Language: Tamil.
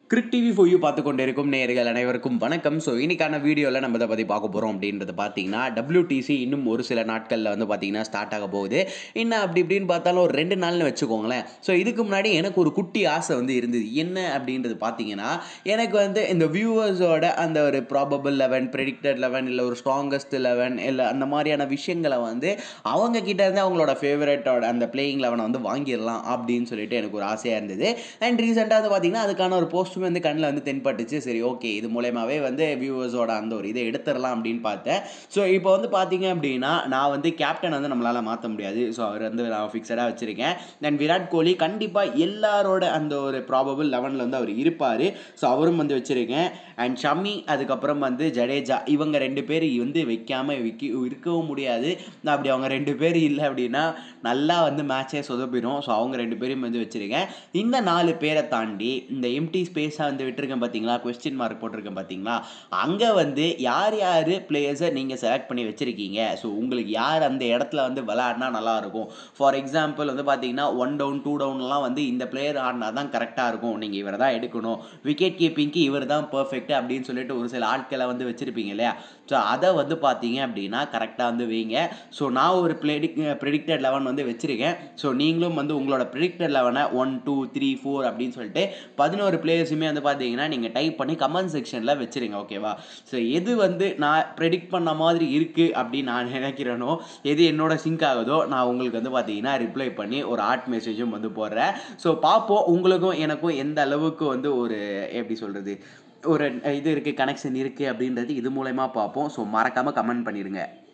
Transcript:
கிரிக் டிவி ஃபோர் யூ பார்த்து கொண்டிருக்கும் நேயர்கள் அனைவருக்கும் வணக்கம் ஸோ இன்னைக்கான வீடியோவில் நம்ம இதை பற்றி பார்க்க போகிறோம் அப்படின்றது பார்த்தீங்கன்னா WTC இன்னும் ஒரு சில நாட்களில் வந்து பார்த்தீங்கன்னா ஸ்டார்ட் ஆக போகுது இன்னும் அப்படி இப்படின்னு பார்த்தாலும் ஒரு ரெண்டு நாள்னு வச்சுக்கோங்களேன் ஸோ இதுக்கு முன்னாடி எனக்கு ஒரு குட்டி ஆசை வந்து இருந்தது என்ன அப்படின்றது பார்த்தீங்கன்னா எனக்கு வந்து இந்த வியூவர்ஸோட அந்த ஒரு ப்ராபபிள் லெவன் ப்ரெடிக்டட் லெவன் இல்லை ஒரு ஸ்ட்ராங்கஸ்ட் லெவன் இல்லை அந்த மாதிரியான விஷயங்களை வந்து அவங்க கிட்ட இருந்து அவங்களோட ஃபேவரட்டோட அந்த பிளேயிங் லெவனை வந்து வாங்கிடலாம் அப்படின்னு சொல்லிட்டு எனக்கு ஒரு ஆசையாக இருந்தது அண்ட் ரீசெண்டாக வந்து பார்த்தீங்கன்னா அதுக்கான ஒரு போஸ்ட்டுமே வந்து கண்ணில் வந்து தென்பட்டுச்சு சரி ஓகே இது மூலயமாவே வந்து வியூவர்ஸோட அந்த ஒரு இதை எடுத்துடலாம் அப்படின்னு பார்த்தேன் ஸோ இப்போ வந்து பார்த்தீங்க அப்படின்னா நான் வந்து கேப்டன் வந்து நம்மளால் மாற்ற முடியாது ஸோ அவர் வந்து நான் ஃபிக்ஸடாக வச்சுருக்கேன் தென் விராட் கோலி கண்டிப்பாக எல்லாரோட அந்த ஒரு ப்ராபபிள் லெவனில் வந்து அவர் இருப்பார் ஸோ அவரும் வந்து வச்சுருக்கேன் அண்ட் ஷமி அதுக்கப்புறம் வந்து ஜடேஜா இவங்க ரெண்டு பேர் வந்து வைக்காமல் விக்கி இருக்கவும் முடியாது நான் அப்படி அவங்க ரெண்டு பேர் இல்லை அப்படின்னா நல்லா வந்து மேட்சே சொதப்பிடும் ஸோ அவங்க ரெண்டு பேரையும் வந்து வச்சுருக்கேன் இந்த நாலு பேரை தாண்டி இந்த எம்டி ஸ்பேஸாக வந்து விட்டுருக்கேன் பார்த்தீங்களா கொஸ்டின் மார்க் போட்டிருக்கேன் பார்த்தீங்களா அங்கே வந்து யார் யார் பிளேயர்ஸை நீங்கள் செலக்ட் பண்ணி வச்சுருக்கீங்க ஸோ உங்களுக்கு யார் அந்த இடத்துல வந்து விளையாடினா நல்லாயிருக்கும் ஃபார் எக்ஸாம்பிள் வந்து பார்த்தீங்கன்னா ஒன் டவுன் டூ டவுன்லாம் வந்து இந்த பிளேயர் ஆடினா தான் கரெக்டாக இருக்கும் நீங்கள் இவரை தான் எடுக்கணும் விக்கெட் கீப்பிங்க்கு இவர் தான் பர்ஃபெக்ட் அப்படின்னு சொல்லிட்டு ஒரு சில ஆட்களை வந்து வச்சுருப்பீங்க இல்லையா ஸோ அதை வந்து பார்த்தீங்க அப்படின்னா கரெக்டாக வந்து வைங்க ஸோ நான் ஒரு ப்ரெடிக் ப்ரெடிக்டட் லெவன் வந்து வச்சுருக்கேன் ஸோ நீங்களும் வந்து உங்களோட ப்ரெடிக்டட் லெவனை ஒன் டூ த்ரீ ஃபோர் அப்படின்னு சொல்லிட்டு பதினோரு பிளேயர்ஸுமே வந்து பார்த்தீங்கன்னா நீங்கள் டைப் பண்ணி கமெண்ட் செக்ஷனில் வச்சுருங்க ஓகேவா ஸோ எது வந்து நான் ப்ரெடிக்ட் பண்ண மாதிரி இருக்குது அப்படின்னு நான் நினைக்கிறேனோ எது என்னோட சிங்க் ஆகுதோ நான் உங்களுக்கு வந்து பார்த்தீங்கன்னா ரிப்ளை பண்ணி ஒரு ஆர்ட் மெசேஜும் வந்து போடுறேன் ஸோ பார்ப்போம் உங்களுக்கும் எனக்கும் எந்த அளவுக்கு வந்து ஒரு எப்படி சொல்கிறது ஒரு இது இருக்குது கனெக்ஷன் இருக்குது அப்படின்றது இது மூலயமா பார்ப்போம் ஸோ மறக்காமல் கமெண்ட் பண்ணிடுங்க